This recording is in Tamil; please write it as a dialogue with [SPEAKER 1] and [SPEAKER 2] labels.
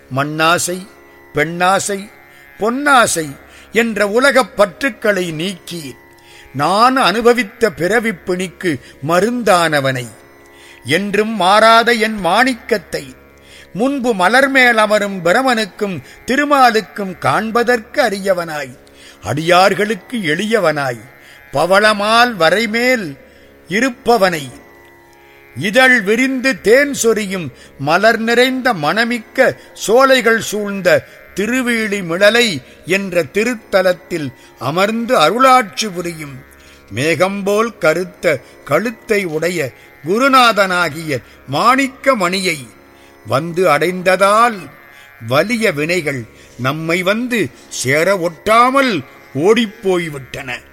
[SPEAKER 1] மண்ணாசை பெண்ணாசை பொன்னாசை என்ற உலகப் பற்றுக்களை நீக்கி நான் அனுபவித்த பிறவிப் பிணிக்கு மருந்தானவனை என்றும் மாறாத என் மாணிக்கத்தை முன்பு மலர் மேல் அமரும் பிரமனுக்கும் திருமாலுக்கும் காண்பதற்கு அரியவனாய் அடியார்களுக்கு எளியவனாய் பவளமால் வரைமேல் இருப்பவனை இதழ் விரிந்து தேன் சொரியும் மலர் நிறைந்த மணமிக்க சோலைகள் சூழ்ந்த திருவீழி மிழலை என்ற திருத்தலத்தில் அமர்ந்து அருளாட்சி புரியும் மேகம்போல் கருத்த கழுத்தை உடைய குருநாதனாகிய மாணிக்க மணியை வந்து அடைந்ததால் வலிய வினைகள் நம்மை வந்து சேர ஒட்டாமல் ஓடிப்போய்விட்டன